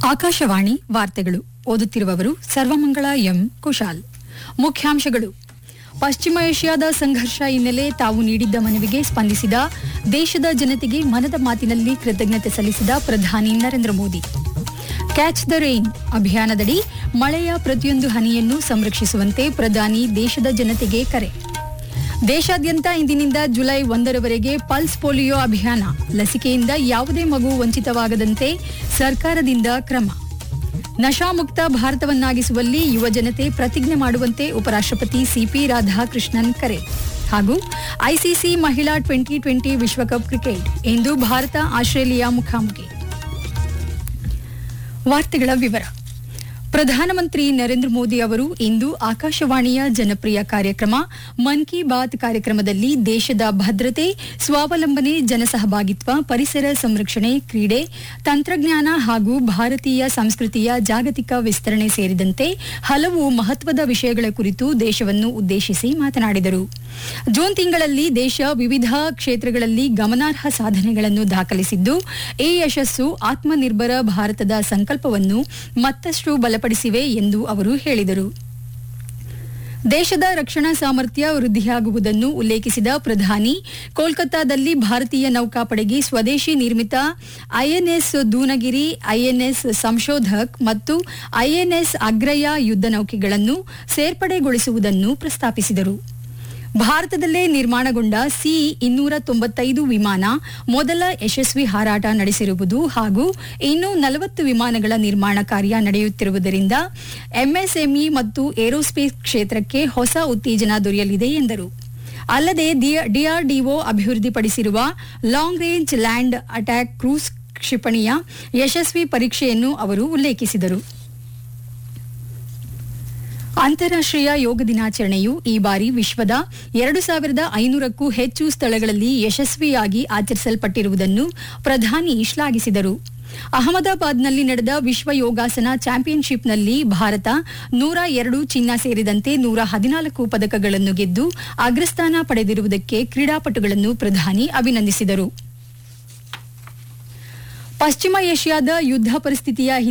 ಆಕಾಶವಾಣಿ ವಾರ್ತೆಗಳು ಓದುತ್ತಿರುವವರು ಸರ್ವಮಂಗಳ ಎಂ ಕುಶಾಲ್ ಮುಖ್ಯಾಂಶಗಳು ಪಶ್ಚಿಮ ಏಷ್ಯಾದ ಸಂಘರ್ಷ ಹಿನ್ನೆಲೆ ತಾವು ನೀಡಿದ್ದ ಮನವಿಗೆ ಸ್ಪಂದಿಸಿದ ದೇಶದ ಜನತೆಗೆ ಮನದ ಮಾತಿನಲ್ಲಿ ಕೃತಜ್ಞತೆ ಸಲ್ಲಿಸಿದ ಪ್ರಧಾನಿ Narendra Modi catch the rain ಅಭಿಯಾನದಡಿ ಮಳೆಯ ಪ್ರತಿಯೊಂದು ಹನಿಯನ್ನು ಸಂರಕ್ಷಿಸುವಂತೆ ಪ್ರಧಾನಿ ದೇಶದ ಜನತೆಗೆ ಕರೆ ದೇಶಾದ್ಯಂತ ಇಂದಿನಿಂದ ಜುಲೈ ಒಂದರವರೆಗೆ ಪಲ್ಸ್ ಪೋಲಿಯೋ ಅಭಿಯಾನ ಲಸಿಕೆಯಿಂದ ಯಾವುದೇ ಮಗು ವಂಚಿತವಾಗದಂತೆ ಸರ್ಕಾರದಿಂದ ಕ್ರಮ ನಶಾಮುಕ್ತ ಭಾರತವನ್ನಾಗಿಸುವಲ್ಲಿ ಯುವ ಜನತೆ ಪ್ರತಿಜ್ಞೆ ಮಾಡುವಂತೆ ಉಪರಾಷ್ಟ್ರಪತಿ ಸಿಪಿ ರಾಧಾಕೃಷ್ಣನ್ ಕರೆ ಹಾಗೂ ಐಸಿಸಿ ಮಹಿಳಾ ಟ್ವೆಂಟಿ ಟ್ವೆಂಟಿ ವಿಶ್ವಕಪ್ ಕ್ರಿಕೆಟ್ ಇಂದು ಭಾರತ ಆಸ್ಟ್ರೇಲಿಯಾ ಮುಖಾಮುಖಿ ವಾರ್ತೆಗಳ ವಿವರ ಪ್ರಧಾನಮಂತ್ರಿ ನರೇಂದ್ರ ಮೋದಿ ಅವರು ಇಂದು ಆಕಾಶವಾಣಿಯ ಜನಪ್ರಿಯ ಕಾರ್ಯಕ್ರಮ ಮನ್ ಕಿ ಬಾತ್ ಕಾರ್ಯಕ್ರಮದಲ್ಲಿ ದೇಶದ ಭದ್ರತೆ ಸ್ವಾವಲಂಬನೆ ಜನಸಹಭಾಗಿತ್ವ ಪರಿಸರ ಸಂರಕ್ಷಣೆ ಕ್ರೀಡೆ ತಂತ್ರಜ್ಞಾನ ಹಾಗೂ ಭಾರತೀಯ ಸಂಸ್ಕೃತಿಯ ಜಾಗತಿಕ ವಿಸ್ತರಣೆ ಸೇರಿದಂತೆ ಹಲವು ಮಹತ್ವದ ವಿಷಯಗಳ ಕುರಿತು ದೇಶವನ್ನು ಉದ್ದೇಶಿಸಿ ಮಾತನಾಡಿದರು ಜೂನ್ ತಿಂಗಳಲ್ಲಿ ದೇಶ ವಿವಿಧ ಕ್ಷೇತ್ರಗಳಲ್ಲಿ ಗಮನಾರ್ಹ ಸಾಧನೆಗಳನ್ನು ದಾಖಲಿಸಿದ್ದು ಈ ಯಶಸ್ಸು ಆತ್ಮನಿರ್ಭರ ಭಾರತದ ಸಂಕಲ್ಪವನ್ನು ಮತ್ತಷ್ಟು ಬಲಪಡಿಸಿವೆ ಎಂದು ಅವರು ಹೇಳಿದರು ದೇಶದ ರಕ್ಷಣಾ ಸಾಮರ್ಥ್ಯ ವೃದ್ಧಿಯಾಗುವುದನ್ನು ಉಲ್ಲೇಖಿಸಿದ ಪ್ರಧಾನಿ ಕೋಲ್ಕತ್ತಾದಲ್ಲಿ ಭಾರತೀಯ ನೌಕಾಪಡೆಗೆ ಸ್ವದೇಶಿ ನಿರ್ಮಿತ ಐಎನ್ಎಸ್ ದೂನಗಿರಿ ಐಎನ್ಎಸ್ ಸಂಶೋಧಕ್ ಮತ್ತು ಐಎನ್ಎಸ್ ಅಗ್ರಯ ಯುದ್ಧ ನೌಕೆಗಳನ್ನು ಸೇರ್ಪಡೆಗೊಳಿಸುವುದನ್ನು ಪ್ರಸ್ತಾಪಿಸಿದರು ಭಾರತದಲ್ಲೇ ನಿರ್ಮಾಣಗೊಂಡ ಸಿ ಇನ್ನೂರ ತೊಂಬತ್ತೈದು ವಿಮಾನ ಮೊದಲ ಯಶಸ್ವಿ ಹಾರಾಟ ನಡೆಸಿರುವುದು ಹಾಗೂ ಇನ್ನೂ ನಲವತ್ತು ವಿಮಾನಗಳ ನಿರ್ಮಾಣ ಕಾರ್ಯ ನಡೆಯುತ್ತಿರುವುದರಿಂದ ಎಂಎಸ್ಎಂಇ ಮತ್ತು ಏರೋಸ್ಪೇಸ್ ಕ್ಷೇತ್ರಕ್ಕೆ ಹೊಸ ಉತ್ತೇಜನ ದೊರೆಯಲಿದೆ ಎಂದರು ಅಲ್ಲದೆ ಡಿಆರ್ಡಿಒ ಅಭಿವೃದ್ಧಿಪಡಿಸಿರುವ long range land attack cruise ಕ್ಷಿಪಣಿಯ ಯಶಸ್ವಿ ಪರೀಕ್ಷೆಯನ್ನು ಅವರು ಉಲ್ಲೇಖಿಸಿದರು ಅಂತಾರಾಷ್ಟ್ರೀಯ ಯೋಗ ದಿನಾಚರಣೆಯು ಈ ಬಾರಿ ವಿಶ್ವದ ಎರಡು ಸಾವಿರದ ಐನೂರಕ್ಕೂ ಹೆಚ್ಚು ಸ್ಥಳಗಳಲ್ಲಿ ಯಶಸ್ವಿಯಾಗಿ ಆಚರಿಸಲ್ಪಟ್ಟಿರುವುದನ್ನು ಪ್ರಧಾನಿ ಶ್ಲಾಘಿಸಿದರು ಅಹಮದಾಬಾದ್ನಲ್ಲಿ ನಡೆದ ವಿಶ್ವ ಯೋಗಾಸನ ಚಾಂಪಿಯನ್ಶಿಪ್ನಲ್ಲಿ ಭಾರತ ನೂರ ಎರಡು ಚಿನ್ನ ಸೇರಿದಂತೆ ನೂರ ಹದಿನಾಲ್ಕು ಪದಕಗಳನ್ನು ಗೆದ್ದು ಅಗ್ರಸ್ಥಾನ ಪಡೆದಿರುವುದಕ್ಕೆ ಕ್ರೀಡಾಪಟುಗಳನ್ನು ಪ್ರಧಾನಿ ಅಭಿನಂದಿಸಿದರು ಪಶ್ಚಿಮ ಏಷ್ಯಾದ ಯುದ್ಧ ಪರಿಸ್ಥಿತಿಯ